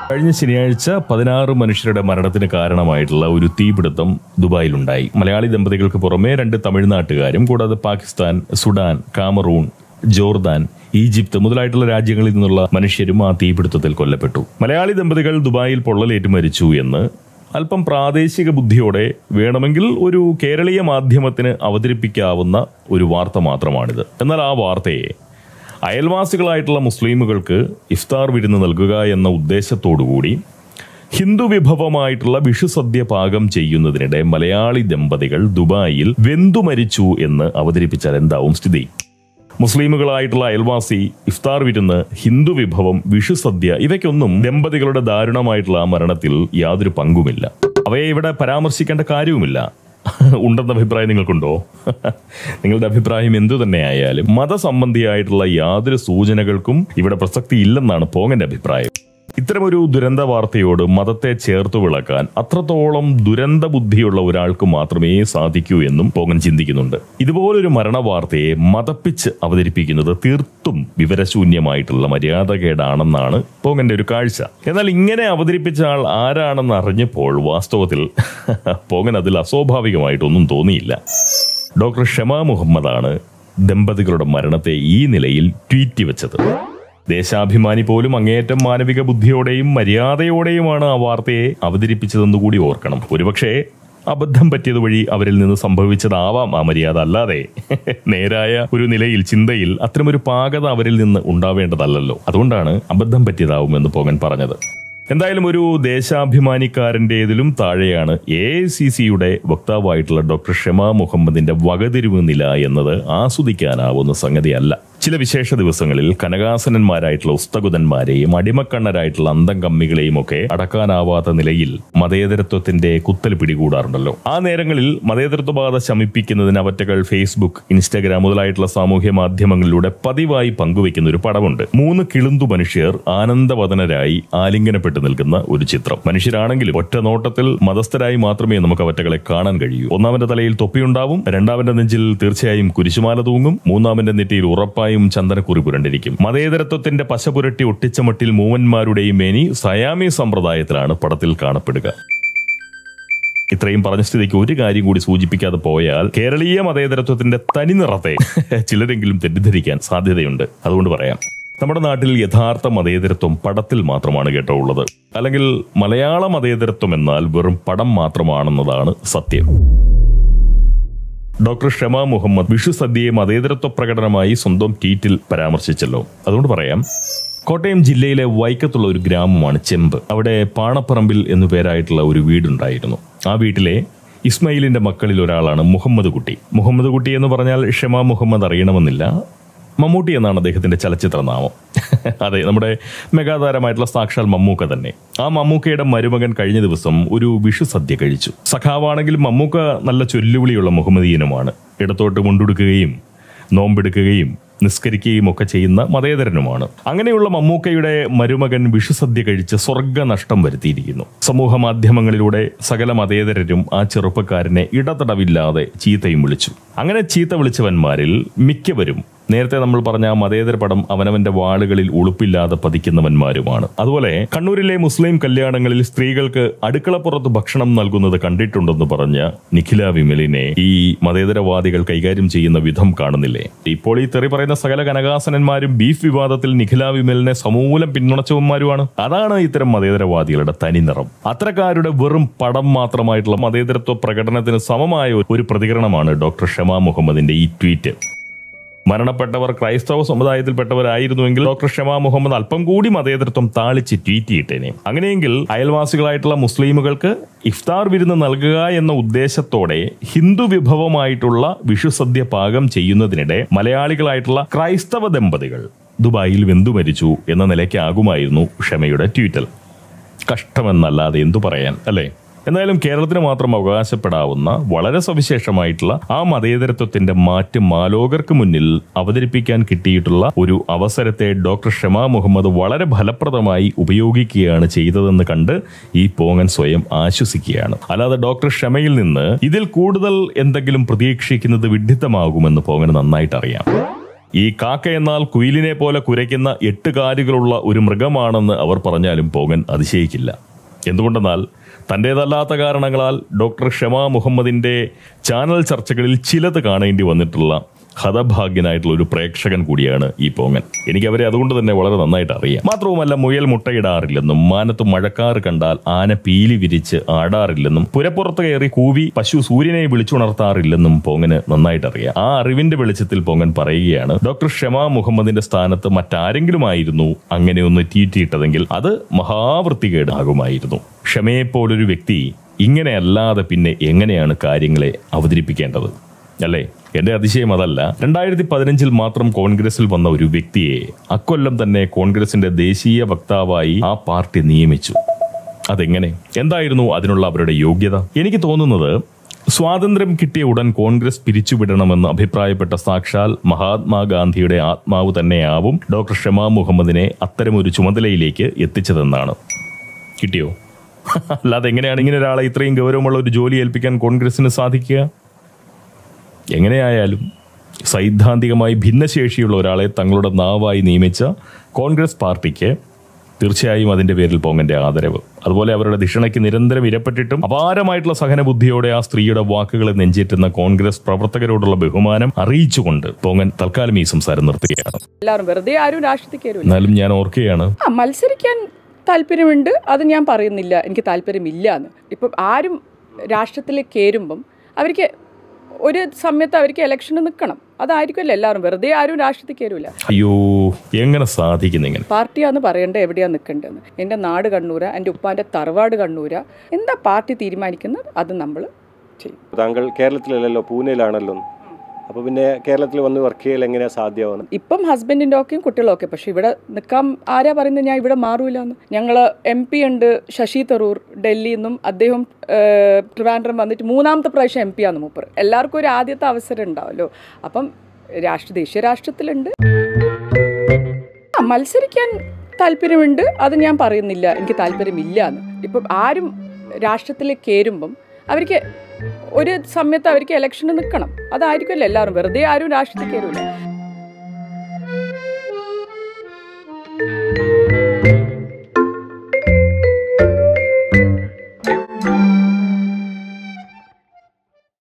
കഴിഞ്ഞ ശനിയാഴ്ച പതിനാറ് മനുഷ്യരുടെ മരണത്തിന് കാരണമായിട്ടുള്ള ഒരു തീപിടുത്തം ദുബായിലുണ്ടായി മലയാളി ദമ്പതികൾക്ക് പുറമെ രണ്ട് തമിഴ്നാട്ടുകാരും കൂടാതെ Pakistan Sudan Cameroon Jordan Egypt മുതലായിട്ടുള്ള രാജ്യങ്ങളിൽ നിന്നുള്ള മനുഷ്യരും ആ തീപിടുത്തത്തിൽ കൊല്ലപ്പെട്ടു മലയാളി ദമ്പതികൾ ദുബായിൽ പൊള്ളലേറ്റ് മരിച്ചു എന്ന് അല്പം പ്രാദേശിക ബുദ്ധിയോടെ വേണമെങ്കിൽ ഒരു കേരളീയ മാധ്യമത്തിന് അവതരിപ്പിക്കാവുന്ന ഒരു വാർത്ത മാത്രമാണിത് എന്നാൽ ആ വാർത്തയെ അയൽവാസികളായിട്ടുള്ള മുസ്ലിമുകൾക്ക് ഇഫ്താർ വിരുന്ന് നൽകുക എന്ന ഉദ്ദേശത്തോടുകൂടി ഹിന്ദു വിഭവമായിട്ടുള്ള വിഷുസദ്യ പാകം ചെയ്യുന്നതിനിടെ മലയാളി ദമ്പതികൾ ദുബായിൽ വെന്തു മരിച്ചു എന്ന് അവതരിപ്പിച്ചാൽ എന്താവും സ്ഥിതി മുസ്ലിമുകളായിട്ടുള്ള അയൽവാസി ഇഫ്താർ വിരുന്ന് ഹിന്ദു വിഭവം വിഷുസദ്യ ഇവയ്ക്കൊന്നും ദമ്പതികളുടെ ദാരുണമായിട്ടുള്ള ആ മരണത്തിൽ യാതൊരു പങ്കുമില്ല അവയെ ഇവിടെ പരാമർശിക്കേണ്ട കാര്യവുമില്ല ഉണ്ടെന്ന അഭിപ്രായം നിങ്ങൾക്കുണ്ടോ നിങ്ങളുടെ അഭിപ്രായം എന്തു തന്നെയായാലും മതസംബന്ധിയായിട്ടുള്ള യാതൊരു സൂചനകൾക്കും ഇവിടെ പ്രസക്തി ഇല്ലെന്നാണ് പോങ്ങന്റെ അഭിപ്രായം ഇത്തരമൊരു ദുരന്ത വാർത്തയോട് മതത്തെ ചേർത്ത് വിളക്കാൻ അത്രത്തോളം ദുരന്ത ബുദ്ധിയുള്ള ഒരാൾക്ക് മാത്രമേ സാധിക്കൂ എന്നും പോങ്ങൻ ചിന്തിക്കുന്നുണ്ട് ഇതുപോലൊരു മരണ വാർത്തയെ മതപ്പിച്ച് അവതരിപ്പിക്കുന്നത് തീർത്തും വിവരശൂന്യമായിട്ടുള്ള മര്യാദകേടാണെന്നാണ് പോങ്ങന്റെ ഒരു കാഴ്ച എന്നാൽ ഇങ്ങനെ അവതരിപ്പിച്ച ആൾ ആരാണെന്ന് അറിഞ്ഞപ്പോൾ വാസ്തവത്തിൽ പോങ്ങൻ അതിൽ അസ്വാഭാവികമായിട്ടൊന്നും തോന്നിയില്ല ഡോക്ടർ ഷമ മുഹമ്മദാണ് ദമ്പതികളുടെ മരണത്തെ ഈ നിലയിൽ ട്വീറ്റ് വെച്ചത് ദേശാഭിമാനി പോലും അങ്ങേയറ്റം മാനവിക ബുദ്ധിയോടെയും മര്യാദയോടെയുമാണ് ആ വാർത്തയെ അവതരിപ്പിച്ചതെന്ന് കൂടി ഓർക്കണം ഒരുപക്ഷെ അബദ്ധം പറ്റിയത് വഴി അവരിൽ നിന്ന് സംഭവിച്ചതാവാം ആ മര്യാദ അല്ലാതെ നേരായ ഒരു നിലയിൽ ചിന്തയിൽ അത്തരമൊരു പാകത അവരിൽ നിന്ന് ഉണ്ടാവേണ്ടതല്ലല്ലോ അതുകൊണ്ടാണ് അബദ്ധം പറ്റിയതാവുമെന്ന് പോകൻ പറഞ്ഞത് എന്തായാലും ഒരു ദേശാഭിമാനിക്കാരൻ്റെതിലും താഴെയാണ് എ ഐ സി സിയുടെ വക്താവായിട്ടുള്ള ഡോക്ടർ ഷെമ മുഹമ്മദിന്റെ വകതിരിവ് നില എന്നത് ആസ്വദിക്കാനാവുന്ന സംഗതിയല്ല ചില വിശേഷ ദിവസങ്ങളിൽ കനകാസനന്മാരായിട്ടുള്ള ഉസ്തകുതന്മാരെയും അടിമക്കണ്ണരായിട്ടുള്ള അന്തം കമ്മികളെയും ഒക്കെ അടക്കാനാവാത്ത നിലയിൽ മതേതരത്വത്തിന്റെ കുത്തൽ പിടികൂടാറുണ്ടല്ലോ ആ നേരങ്ങളിൽ മതേതരത്വബാധ ശമിപ്പിക്കുന്നതിന് അവറ്റകൾ ഫേസ്ബുക്ക് ഇൻസ്റ്റാഗ്രാം മുതലായിട്ടുള്ള സാമൂഹ്യ മാധ്യമങ്ങളിലൂടെ പതിവായി പങ്കുവെക്കുന്ന ഒരു പടമുണ്ട് മൂന്ന് കിളുന്തു മനുഷ്യർ ആനന്ദവദനരായി ആലിംഗനപ്പെട്ട് നിൽക്കുന്ന ഒരു ചിത്രം മനുഷ്യരാണെങ്കിലും ഒറ്റ നോട്ടത്തിൽ മതസ്ഥരായി മാത്രമേ നമുക്ക് അവറ്റകളെ കാണാൻ കഴിയൂ ഒന്നാമന്റെ തലയിൽ തൊപ്പിയുണ്ടാവും രണ്ടാമന്റെ നെഞ്ചിൽ തീർച്ചയായും കുരിശുമാല തൂങ്ങും മൂന്നാമന്റെ നെറ്റിയിൽ ഉറപ്പായും ചന്ദനക്കുറി പുരണ്ടിരിക്കും മതേതരത്വത്തിന്റെ പശ പുരട്ടി ഒട്ടിച്ച മട്ടിൽ മൂവന്മാരുടെയും മേനി സയാമി സമ്പ്രദായത്തിലാണ് പടത്തിൽ കാണപ്പെടുക ഇത്രയും പറഞ്ഞ സ്ഥിതിക്ക് ഒരു കാര്യം കൂടി സൂചിപ്പിക്കാതെ പോയാൽ കേരളീയ മതേതരത്വത്തിന്റെ തനിനിറത്തെ ചിലരെങ്കിലും തെറ്റിദ്ധരിക്കാൻ സാധ്യതയുണ്ട് അതുകൊണ്ട് പറയാം നമ്മുടെ നാട്ടിൽ യഥാർത്ഥ മതേതരത്വം പടത്തിൽ മാത്രമാണ് കേട്ടോ ഉള്ളത് അല്ലെങ്കിൽ മലയാള മതേതരത്വം എന്നാൽ വെറും പടം മാത്രമാണെന്നതാണ് സത്യം ഡോക്ടർ ഷമ മുഹമ്മദ് വിഷു സദ്യയെ മതേതരത്വ പ്രകടനമായി സ്വന്തം ട്വീറ്റിൽ പരാമർശിച്ചല്ലോ അതുകൊണ്ട് പറയാം കോട്ടയം ജില്ലയിലെ വൈക്കത്തുള്ള ഒരു ഗ്രാമമാണ് ചെമ്പ് അവിടെ പാണപ്പറമ്പിൽ എന്നു പേരായിട്ടുള്ള ഒരു വീടുണ്ടായിരുന്നു ആ വീട്ടിലെ ഇസ്മയിലിന്റെ മക്കളിൽ ഒരാളാണ് മുഹമ്മദ് കുട്ടി മുഹമ്മദ് കുട്ടി എന്ന് പറഞ്ഞാൽ ഷമ മുഹമ്മദ് അറിയണമെന്നില്ല മമ്മൂട്ടി എന്നാണ് അദ്ദേഹത്തിന്റെ ചലച്ചിത്ര നാമം അതെ നമ്മുടെ മെഗാതാരമായിട്ടുള്ള സാക്ഷാൽ മമ്മൂക്ക തന്നെ ആ മമ്മൂക്കയുടെ മരുമകൻ കഴിഞ്ഞ ദിവസം ഒരു വിഷു സദ്യ കഴിച്ചു സഖാവാണെങ്കിൽ മമ്മൂക്ക നല്ല ചൊല്ലുവിളിയുള്ള മുഹമ്മദീയനുമാണ് ഇടത്തോട്ട് മുണ്ടെടുക്കുകയും നോമ്പെടുക്കുകയും നിസ്കരിക്കുകയും ഒക്കെ ചെയ്യുന്ന മതേതരനുമാണ് അങ്ങനെയുള്ള മമ്മൂക്കയുടെ മരുമകൻ വിഷുസദ്യ കഴിച്ച് സ്വർഗനഷ്ടം വരുത്തിയിരിക്കുന്നു സമൂഹ മാധ്യമങ്ങളിലൂടെ സകല മതേതരരും ആ ചെറുപ്പക്കാരനെ ഇടതടവില്ലാതെ ചീത്തയും വിളിച്ചു അങ്ങനെ ചീത്ത വിളിച്ചവന്മാരിൽ മിക്കവരും നേരത്തെ നമ്മൾ പറഞ്ഞ ആ മതേതര പടം അവനവന്റെ വാളുകളിൽ ഉളുപ്പില്ലാതെ പതിക്കുന്നവന്മാരുമാണ് അതുപോലെ കണ്ണൂരിലെ മുസ്ലിം കല്യാണങ്ങളിൽ സ്ത്രീകൾക്ക് അടുക്കളപ്പുറത്ത് ഭക്ഷണം നൽകുന്നത് കണ്ടിട്ടുണ്ടെന്ന് പറഞ്ഞ നിഖില വിമലിനെ ഈ മതേതരവാദികൾ കൈകാര്യം ചെയ്യുന്ന വിധം കാണുന്നില്ലേ ഇപ്പോൾ ഈ തെറി പറയുന്ന സകല കനകാസനന്മാരും ബീഫ് വിവാദത്തിൽ നിഖില വിമലിനെ സമൂലം പിന്തുണച്ചവന്മാരുമാണ് അതാണ് ഇത്തരം മതേതരവാദികളുടെ തനിനിറം അത്തരക്കാരുടെ വെറും പടം മാത്രമായിട്ടുള്ള മതേതരത്വ പ്രകടനത്തിന് സമമായ ഒരു പ്രതികരണമാണ് ഡോക്ടർ ഷമ മുഹമ്മദിന്റെ ഈ ട്വീറ്റ് മരണപ്പെട്ടവർ ക്രൈസ്തവ സമുദായത്തിൽപ്പെട്ടവരായിരുന്നുവെങ്കിൽ ഡോക്ടർ ഷമാ മുഹമ്മദ് അല്പം കൂടി മതേതൃത്വം താളിച്ച് ട്വീറ്റ് ചെയ്തേനെ അങ്ങനെയെങ്കിൽ അയൽവാസികളായിട്ടുള്ള മുസ്ലിമുകൾക്ക് ഇഫ്താർ വിരുന്ന് നൽകുക എന്ന ഉദ്ദേശത്തോടെ ഹിന്ദു വിഭവമായിട്ടുള്ള വിഷുസദ്യ പാകം ചെയ്യുന്നതിനിടെ മലയാളികളായിട്ടുള്ള ക്രൈസ്തവ ദമ്പതികൾ ദുബായിൽ വെന്തു മരിച്ചു എന്ന നിലയ്ക്കാകുമായിരുന്നു ഷമയുടെ ട്വീറ്റൽ കഷ്ടമെന്നല്ലാതെ എന്തു പറയാൻ അല്ലേ എന്തായാലും കേരളത്തിന് മാത്രം അവകാശപ്പെടാവുന്ന വളരെ സവിശേഷമായിട്ടുള്ള ആ മതേതരത്വത്തിന്റെ മാറ്റ് മാലോകർക്ക് മുന്നിൽ അവതരിപ്പിക്കാൻ കിട്ടിയിട്ടുള്ള ഒരു അവസരത്തെ ഡോക്ടർ ഷമാ മുഹമ്മദ് വളരെ ഫലപ്രദമായി ഉപയോഗിക്കുകയാണ് ചെയ്തതെന്ന് കണ്ട് ഈ പോങ്ങൻ സ്വയം ആശ്വസിക്കുകയാണ് അല്ലാതെ ഡോക്ടർ ഷമയിൽ നിന്ന് ഇതിൽ കൂടുതൽ എന്തെങ്കിലും പ്രതീക്ഷിക്കുന്നത് വിഡ്ഢിത്തമാകുമെന്ന് പോങ്ങന് നന്നായിട്ട് അറിയാം ഈ കാക്ക എന്നാൽ കുയിലിനെ പോലെ കുരയ്ക്കുന്ന എട്ട് കാലുകളുള്ള ഒരു മൃഗമാണെന്ന് അവർ പറഞ്ഞാലും പോകൻ അതിശയിക്കില്ല എന്തുകൊണ്ടെന്നാൽ തൻ്റേതല്ലാത്ത കാരണങ്ങളാൽ ഡോക്ടർ ഷമ മുഹമ്മദിന്റെ ചാനൽ ചർച്ചകളിൽ ചിലത് കാണേണ്ടി വന്നിട്ടുള്ള ഹതഭാഗ്യനായിട്ടുള്ള ഒരു പ്രേക്ഷകൻ കൂടിയാണ് ഈ പോങ്ങൻ എനിക്ക് അവരെ അതുകൊണ്ട് തന്നെ വളരെ നന്നായിട്ട് അറിയാം മാത്രവുമല്ല മുയൽ മുട്ടയിടാറില്ലെന്നും മാനത്ത് മഴക്കാറ് കണ്ടാൽ ആന പീലി വിരിച്ച് ആടാറില്ലെന്നും പുരപ്പുറത്ത് കയറി കൂവി പശു സൂര്യനെ വിളിച്ചുണർത്താറില്ലെന്നും പോങ്ങന് നന്നായിട്ട് അറിയാം ആ അറിവിന്റെ വെളിച്ചത്തിൽ പോങ്ങൻ പറയുകയാണ് ഡോക്ടർ ഷമ മുഹമ്മദിന്റെ സ്ഥാനത്ത് മറ്റാരെങ്കിലും ആയിരുന്നു അങ്ങനെ ഒന്ന് തീറ്റിയിട്ടതെങ്കിൽ അത് മഹാവൃത്തികേടാകുമായിരുന്നു ക്ഷമയെപ്പോലൊരു വ്യക്തി ഇങ്ങനെയല്ലാതെ പിന്നെ എങ്ങനെയാണ് കാര്യങ്ങളെ അവതരിപ്പിക്കേണ്ടത് അല്ലേ എന്റെ അതിശയം അതല്ല രണ്ടായിരത്തി പതിനഞ്ചിൽ മാത്രം കോൺഗ്രസിൽ വന്ന ഒരു വ്യക്തിയെ അക്കൊല്ലം തന്നെ കോൺഗ്രസിന്റെ ദേശീയ വക്താവായി ആ പാർട്ടി നിയമിച്ചു അതെങ്ങനെ എന്തായിരുന്നു അതിനുള്ള അവരുടെ യോഗ്യത എനിക്ക് തോന്നുന്നത് സ്വാതന്ത്ര്യം കിട്ടിയ ഉടൻ കോൺഗ്രസ് പിരിച്ചുവിടണമെന്ന് അഭിപ്രായപ്പെട്ട സാക്ഷാൽ മഹാത്മാഗാന്ധിയുടെ ആത്മാവ് തന്നെയാവും ഡോക്ടർ ഷമാ മുഹമ്മദിനെ അത്തരമൊരു ചുമതലയിലേക്ക് എത്തിച്ചതെന്നാണ് കിട്ടിയോ അല്ലാതെ എങ്ങനെയാണ് ഇങ്ങനെ ഒരാളെ ഇത്രയും ഗൗരവമുള്ള ഒരു ജോലി ഏൽപ്പിക്കാൻ കോൺഗ്രസിന് സാധിക്കുക എങ്ങനെയായാലും സൈദ്ധാന്തികമായി ഭിന്നശേഷിയുള്ള ഒരാളെ തങ്ങളുടെ നാവായി നിയമിച്ച കോൺഗ്രസ് പാർട്ടിക്ക് തീർച്ചയായും അതിന്റെ പേരിൽ പോങ്ങന്റെ ആദരവ് അതുപോലെ അവരുടെ ധിഷണയ്ക്ക് നിരന്തരം ഇരപ്പെട്ടിട്ടും അപാരമായിട്ടുള്ള സഹനബുദ്ധിയോടെ ആ സ്ത്രീയുടെ വാക്കുകളെ നെഞ്ചേറ്റുന്ന കോൺഗ്രസ് പ്രവർത്തകരോടുള്ള ബഹുമാനം അറിയിച്ചുകൊണ്ട് പോങ്ങൻ തൽക്കാലം ഈ സംസാരം നിർത്തുകയാണ് എല്ലാവരും വെറുതെ ആരും രാഷ്ട്രീയത്തിൽ കയറില്ല എന്നാലും ഞാൻ ഓർക്കുകയാണ് ആ മത്സരിക്കാൻ താല്പര്യമുണ്ട് അത് ഞാൻ പറയുന്നില്ല എനിക്ക് താല്പര്യമില്ല എന്ന് ഇപ്പം ആരും രാഷ്ട്രത്തിൽ കയറുമ്പം അവർക്ക് ഒരു സമയത്ത് അവർക്ക് ഇലക്ഷന് നിൽക്കണം അതായിരിക്കുമല്ലോ എല്ലാവരും വെറുതെ ആരും രാഷ്ട്രീയത്തിൽ കയറില്ല അയ്യോ എങ്ങനെ സാധിക്കുന്നു ഇങ്ങനെ പാർട്ടിയാന്ന് പറയേണ്ടത് എവിടെയാ നിൽക്കേണ്ടതെന്ന് എൻ്റെ നാട് കണ്ണൂര എൻ്റെ ഉപ്പാൻ്റെ തറവാട് കണ്ണൂര എന്താ പാർട്ടി തീരുമാനിക്കുന്നത് അത് നമ്മൾ ചെയ്യും താങ്കൾ കേരളത്തിലല്ലല്ലോ പൂനെയിലാണല്ലോ അപ്പോൾ പിന്നെ കേരളത്തിൽ വന്ന് വർക്ക് ചെയ്യൽ എങ്ങനെയാ സാധ്യമാവുന്നത് ഇപ്പം ഹസ്ബൻഡിൻ്റെ ഒക്കെയും കുട്ടികളൊക്കെ പക്ഷെ ഇവിടെ നിൽക്കാൻ ആരാ പറയുന്നത് ഞാൻ ഇവിടെ മാറൂല എന്ന് ഞങ്ങൾ എം പി ഉണ്ട് ശശി തരൂർ ഡൽഹിയിൽ നിന്നും അദ്ദേഹം ഏഹ്, ട്രിവാൻഡ്രം വന്നിട്ട് മൂന്നാമത്തെ പ്രാവശ്യം എം പി ആണ് മൂപ്പർ എല്ലാവർക്കും ഒരു ആദ്യത്തെ അവസരം ഉണ്ടാവല്ലോ അപ്പം രാഷ്ട്ര ദേശീയ രാഷ്ട്രത്തിലുണ്ട് ആ, മത്സരിക്കാൻ താല്പര്യമുണ്ട് അത് ഞാൻ പറയുന്നില്ല എനിക്ക് താല്പര്യമില്ല എന്ന് ഇപ്പം ആരും രാഷ്ട്രത്തിൽ കയറുമ്പം അവർക്ക് ഒരു സമയത്ത് അവർക്ക് ഇലക്ഷന് നിൽക്കണം അതായിരിക്കുമല്ലോ എല്ലാവരും വെറുതെ ആരും രാഷ്ട്രീയത്തിൽ കയറില്ല